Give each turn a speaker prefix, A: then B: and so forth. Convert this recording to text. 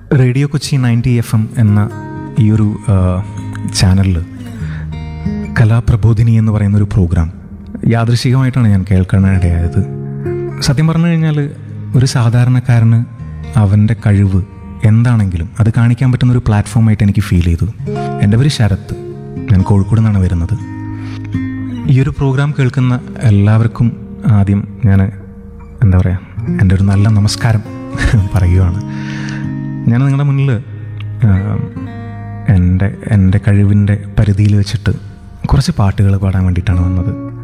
A: radio Kochi ninety F M എന്ന ഈ ഒരു ചാനലിൽ കലാപ്രബോധിനി എന്ന് പറയുന്ന ഒരു പ്രോഗ്രാം യാദൃശികമായിട്ടാണ് ഞാൻ കേൾക്കാനിടയായത് സത്യം പറഞ്ഞു കഴിഞ്ഞാൽ ഒരു സാധാരണക്കാരന് അവൻ്റെ കഴിവ് എന്താണെങ്കിലും അത് കാണിക്കാൻ പറ്റുന്ന ഒരു പ്ലാറ്റ്ഫോമായിട്ട് എനിക്ക് ഫീൽ ചെയ്തു എൻ്റെ പേര് ശരത്ത് ഞാൻ കോഴിക്കോട് നിന്നാണ് വരുന്നത് ഈ ഒരു പ്രോഗ്രാം കേൾക്കുന്ന എല്ലാവർക്കും ആദ്യം ഞാൻ എന്താ പറയുക എൻ്റെ ഒരു നല്ല നമസ്കാരം പറയുകയാണ് ഞാൻ നിങ്ങളുടെ മുന്നിൽ എൻ്റെ എൻ്റെ കഴിവിൻ്റെ പരിധിയിൽ വെച്ചിട്ട് കുറച്ച് പാട്ടുകൾ പാടാൻ വേണ്ടിയിട്ടാണ് വന്നത്